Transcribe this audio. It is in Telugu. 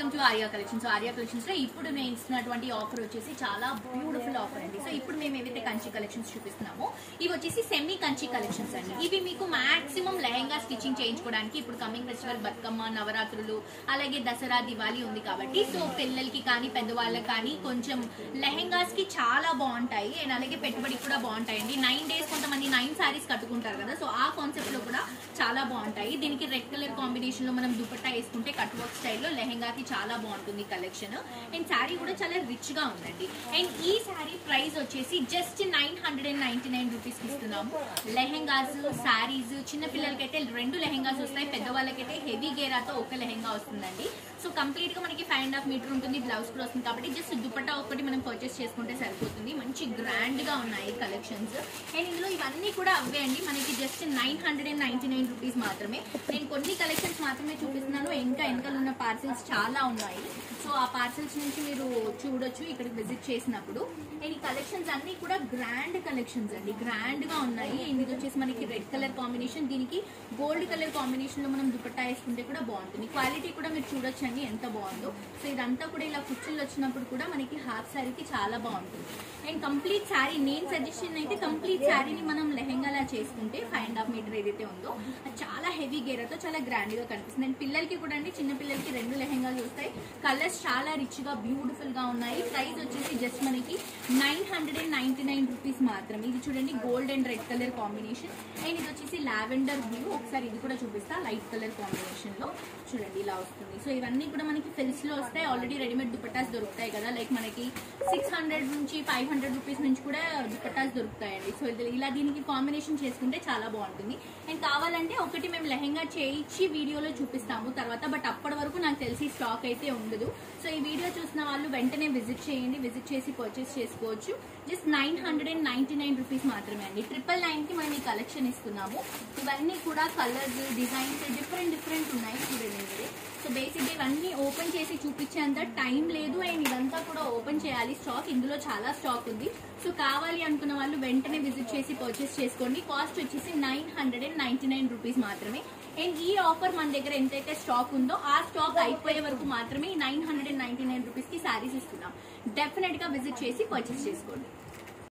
welcome to Arya collections Arya collections లో ఇప్పుడు నేను ఇస్తున్నటువంటి ఆఫర్ వచ్చేసి చాలా బ్యూటిఫుల్ ఆఫర్ అండి సో ఇప్పుడు మేము ఏవైతే కంచి కలెక్షన్స్ చూపిస్తున్నామో ఇవి వచ్చేసి సెమీ కంచి కలెక్షన్స్ అండి ఇవి మీకు మాక్సిమం లెహంగా స్టిచ్చింగ్ చేయించుకోవడానికి ఇప్పుడు కమింగ్ ఫెస్టివల్ బతుకమ్మ నవరాత్రులు అలాగే దసరా దివాళీ ఉంది కాబట్టి సో పిల్లలకి కానీ పెద్దవాళ్ళకి కానీ కొంచెం లెహంగాస్ కి చాలా బాగుంటాయి అండ్ అలాగే పెట్టుబడికి కూడా బాగుంటాయండి నైన్ డేస్ కొంతమంది నైన్ సారీస్ కట్టుకుంటారు కదా సో ఆ కాన్సెప్ట్ లో కూడా చాలా బాగుంటాయి దీనికి రెడ్ కలర్ కాంబినేషన్ లో మనం దుపట్టా వేసుకుంటే కట్ వర్క్ స్టైల్లో లెహంగాకి చాలా బాగుంటుంది కలెక్షన్ అండ్ శారీ కూడా చాలా రిచ్ గా ఉందండి అండ్ ఈ శారీ ప్రైస్ వచ్చేసి just nine hundred and ninety nine rupees ఇస్తున్నాము లెహంగాస్ శారీస్ చిన్న పిల్లలకైతే రెండు లెహంగాస్ వస్తాయి పెద్దవాళ్ళకైతే హెవీ గేరాతో ఒక లెహంగా వస్తుందండి సో కంప్లీట్ గా మనకి ఫైవ్ అండ్ హాఫ్ మీటర్ ఉంటుంది బ్లౌజ్ కూడా వస్తుంది కాబట్టి జస్ట్ దుపట్టా ఒకటి మనం పర్చేస్ చేసుకుంటే సరిపోతుంది మంచి గ్రాండ్ గా ఉన్నాయి కలెక్షన్స్ అండ్ ఇందులో ఇవన్నీ కూడా అవే అండి మనకి just nine hundred and ninety nine rupees మాత్రమే నేను కొన్ని కలెక్షన్స్ మాత్రమే చూపిస్తున్నాను ఇంకా వెనకాల ఉన్న పార్సిల్స్ చాలా ఉన్నాయి సో ఆ పార్సిల్స్ నుంచి మీరు చూడొచ్చు ఇక్కడికి విజిట్ చేసినప్పుడు అండ్ ఈ కలెక్షన్స్ అన్ని కూడా గ్రాండ్ కలెక్షన్స్ అండి గ్రాండ్ గా ఉన్నాయి అండ్ ఇది వచ్చేసి మనకి రెడ్ కలర్ కాంబినేషన్ దీనికి గోల్డ్ కలర్ కాంబినేషన్ లో మనం దుపట్టా వేసుకుంటే కూడా బాగుంటుంది క్వాలిటీ కూడా మీరు చూడొచ్చు అండి ఎంత బాగుందో సో ఇదంతా కూడా ఇలా కుర్చీలు వచ్చినప్పుడు కూడా మనకి హాఫ్ శారీకి చాలా బాగుంటుంది అండ్ కంప్లీట్ శారీ నేను సజెషన్ అయితే కంప్లీట్ శారీని మనం లెహెంగాలా చేసుకుంటే ఫైవ్ అండ్ హాఫ్ మీటర్ ఏదైతే ఉందో అది చాలా హెవీ గేరతో చాలా గ్రాండ్ గా కనిపిస్తుంది అండ్ పిల్లలకి కూడా అండి చిన్న పిల్లలకి రెండు లెహెంగాలు వస్తాయి కలర్స్ చాలా రిచ్ గా బ్యూటిఫుల్ గా ఉన్నాయి ప్రైస్ వచ్చేసి జస్ట్ మనకి nine hundred and ninety nine rupees మాత్రం ఇది చూడండి gold and red colour combination and ఇది వచ్చేసి లావెండర్ బ్లూ ఒకసారి ఇది కూడా చూపిస్తా లైట్ కలర్ కాంబినేషన్ లో చూడండి ఇలా వస్తుంది సో ఇవన్నీ కూడా మనకి ఫిల్స్ లో వస్తాయి ఆల్రెడీ రెడీమేడ్ దుపట్టాస్ దొరుకుతాయి కదా లైక్ మనకి సిక్స్ హండ్రెడ్ నుంచి ఫైవ్ హండ్రెడ్ రూపీస్ నుంచి కూడా దుపట్టాస్ దొరుకుతాయండి సో ఇది ఇలా దీనికి కాంబినేషన్ చేసుకుంటే చాలా బాగుంటుంది అండ్ కావాలంటే ఒకటి మేము లెహెంగా చేయించి వీడియోలో చూపిస్తాము తర్వాత బట్ అప్పటి వరకు నాకు తెలిసి స్టాక్ అయితే ఉండదు సో ఈ వీడియో చూసిన వాళ్ళు వెంటనే విజిట్ చేయండి విజిట్ చేసి పర్చేస్ చేసుకోవచ్చు just nine hundred and ninety nine rupees మాత్రమే అండి ట్రిపుల్ నైన్ కి మనం ఈ కలెక్షన్ ఇస్తున్నాము ఇవన్నీ కూడా కలర్స్ డిజైన్స్ డిఫరెంట్ డిఫరెంట్ ఉన్నాయి చూడండి ఇది సో బేసిక్గా ఇవన్నీ ఓపెన్ చేసి చూపించేంత టైం లేదు అండ్ ఇదంతా కూడా ఓపెన్ చేయాలి స్టాక్ ఇందులో చాలా స్టాక్ ఉంది సో కావాలి అనుకున్న వాళ్ళు వెంటనే విజిట్ చేసి పర్చేస్ చేసుకోండి కాస్ట్ వచ్చేసి nine hundred and ninety nine rupees మాత్రమే అండ్ ఈ ఆఫర్ మన దగ్గర ఎంతైతే స్టాక్ ఉందో ఆ స్టాక్ అయిపోయే వరకు మాత్రమే nine hundred and ninety nine rupees కి శారీస్ ఇస్తున్నాం డెఫినెట్ గా విజిట్ చేసి పర్చేస్ చేసుకోండి